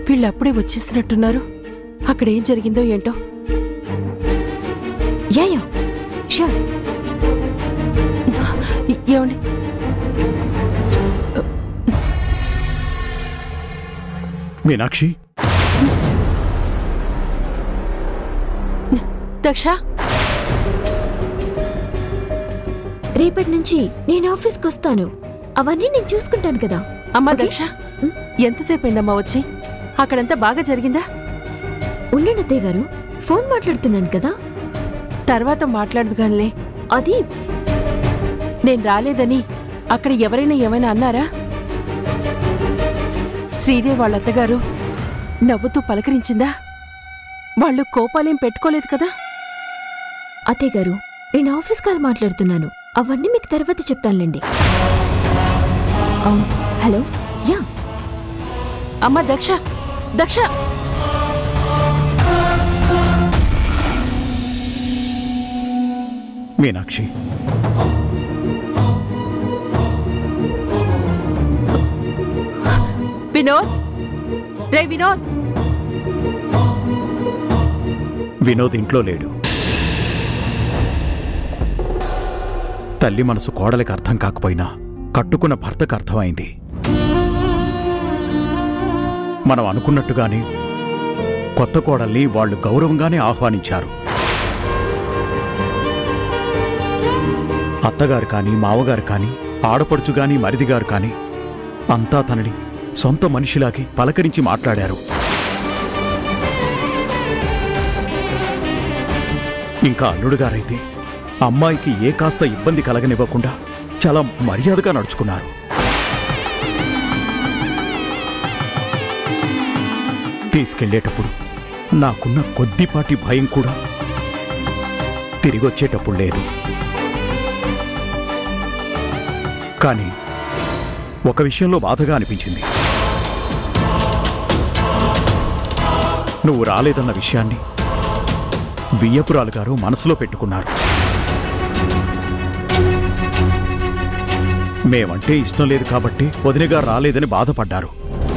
వీళ్ళు అప్పుడే వచ్చేసినట్టున్నారు అక్కడ ఏం జరిగిందో ఏంటో యా యా షూర్ ఎ- ఏమండి మీనాక్షి దక్ష రేపటి నుంచి నేను ఆఫీస్కి వస్తాను అవన్నీ నేను చూసుకుంటాను కదా అమ్మా ఓకే. దక్ష ఎంతసేపు అయిందమ్మా వచ్చి అక్కడంతా బాగా జరిగిందా ఉండండి అత్తయ్య గారు ఫోన్ మాట్లాడుతున్నాను కదా తర్వాత మాట్లాడదు గానిలే అది నేను రాలేదని అక్కడ ఎవరైనా ఏమైనా అన్నారా శ్రీదేవి వాళ్ళ అత్తగారు నవ్వుతూ పలకరించిందా వాళ్ళు కోపాలేం పెట్టుకోలేదు కదా అత్తయ్య గారు నేను ఆఫీస్ కాల్ మాట్లాడుతున్నాను అవన్నీ మీకు తర్వాత చెప్తానులేండి ఆ, హలో యా అమ్మా దక్ష దక్ష మీనాక్షి వినోద్ రే వినోద్ వినోద్ ఇంట్లో లేడు తల్లి మనసు కోడలికి అర్థం కాకపోయినా కట్టుకున్న భర్తకు అర్థమైంది మనం అనుకున్నట్టుగానే కొత్త కోడల్ని వాళ్ళు గౌరవంగానే ఆహ్వానించారు అత్తగారు కానీ మావగారు కానీ ఆడపడుచు గాని మరిదిగారు కానీ అంతా తనని సొంత మనిషిలాగి పలకరించి మాట్లాడారు ఇంకా అల్లుడుగారైతే అమ్మాయికి ఏ కాస్త ఇబ్బంది కలగనివ్వకుండా చాలా మర్యాదగా నడుచుకున్నారు తీసుకెళ్లేటప్పుడు నాకున్న కొద్దిపాటి భయం కూడా తిరిగొచ్చేటప్పుడు లేదు కానీ ఒక విషయంలో బాధగా అనిపించింది నువ్వు రాలేదన్న విషయాన్ని వియ్యపురాలు గారు మనసులో పెట్టుకున్నారు మేమంటే ఇష్టం లేదు కాబట్టి వదినగా రాలేదని బాధపడ్డారు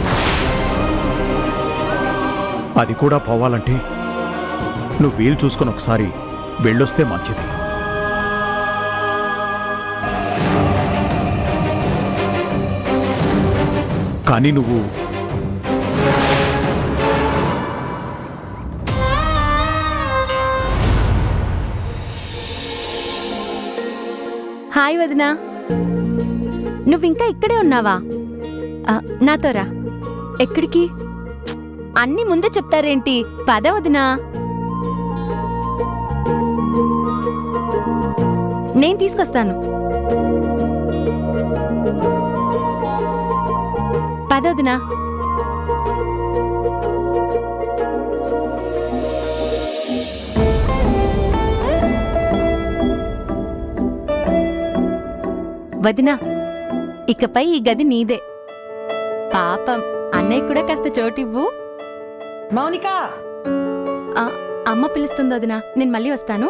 అది కూడా పోవాలంటే నువ్వు వీలు చూసుకొని ఒకసారి వెళ్ళొస్తే మంచిది కానీ నువ్వు హాయ్ వదినా నువ్వింకా ఇక్కడే ఉన్నావా ఆ, నాతో రా ఎక్కడికి అన్ని ముందే చెప్తారేంటి పద వదినా నేను తీసుకొస్తాను పద వదినా వదినా ఇకపై ఈ గది నీదే పాపం అన్నయ్య కూడా కాస్త చోటివ్వు మౌనిక ఆ, అమ్మ పిలుస్తుంది వదినా నేను మళ్ళీ వస్తాను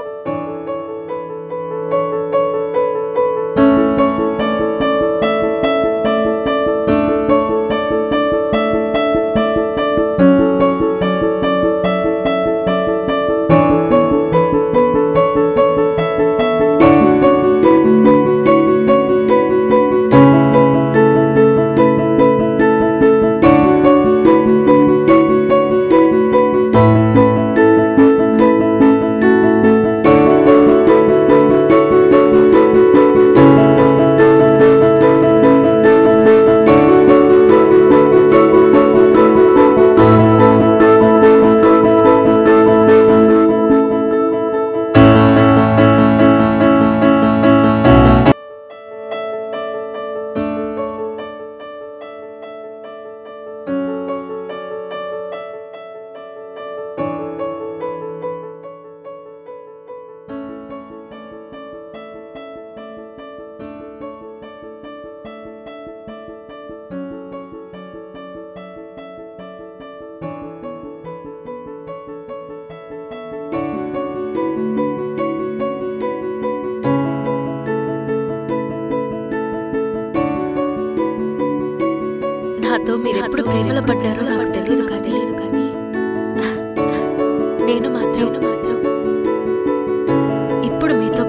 నాతో మీరు ఎప్పుడు ప్రేమలో పడ్డారో నాకు తెలియదు కానీ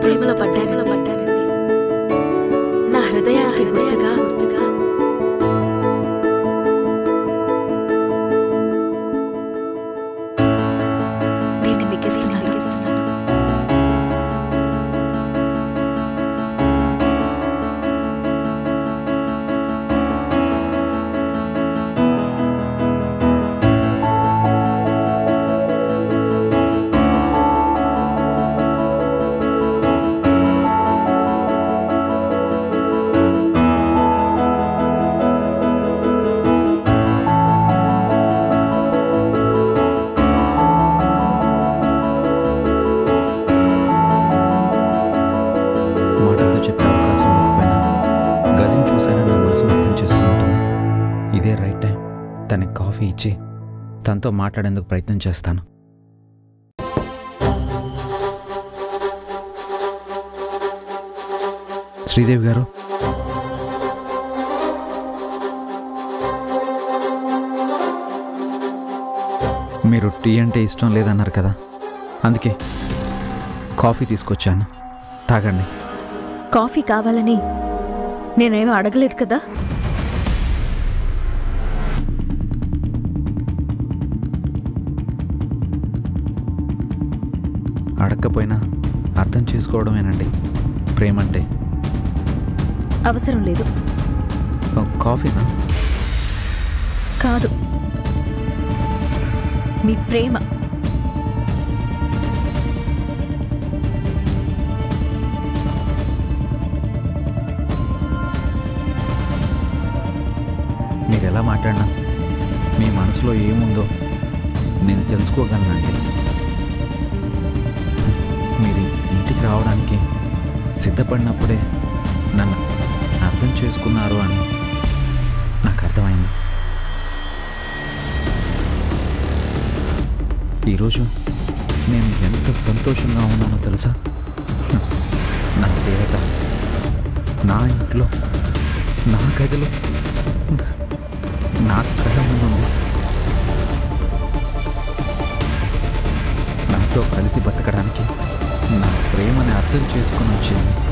ప్రేమలో పడ్డాను పడ్డానండి నా హృదయానికి గుర్తుగా గుర్తుగా దీన్ని మీకు ఇస్తున్నాను ఇస్తున్నాను మాటలతో చెప్పే అవకాశం లేకపోయినా గదిని చూసైనా నా మనసును అర్థం చేసుకుంటుంది ఇదే రైట్ టైం తనకి కాఫీ ఇచ్చి తనతో మాట్లాడేందుకు ప్రయత్నం చేస్తాను శ్రీదేవి గారు మీరు టీ అంటే ఇష్టం లేదన్నారు కదా అందుకే కాఫీ తీసుకొచ్చాను తాగండి కాఫీ కావాలని నేనేమీ అడగలేదు కదా అడగకపోయినా అర్థం చేసుకోవడమేనండి ప్రేమంటే అవసరం లేదు ఓ, కాఫీనా కాదు మీ ప్రేమ మీరు ఎలా మాట్లాడినా మీ మనసులో ఏముందో నేను తెలుసుకోగలనండి మీరు ఇంటికి రావడానికి సిద్ధపడినప్పుడే నన్ను అర్థం చేసుకున్నారు అని నాకు అర్థమైంది ఈరోజు నేను ఎంత సంతోషంగా ఉన్నానో తెలుసా నా దేవత నా ఇంట్లో నా గదిలో నా కళ్ళ ముందుంది నాతో కలిసి బతకడానికి నా ప్రేమని అర్థం చేసుకుని వచ్చింది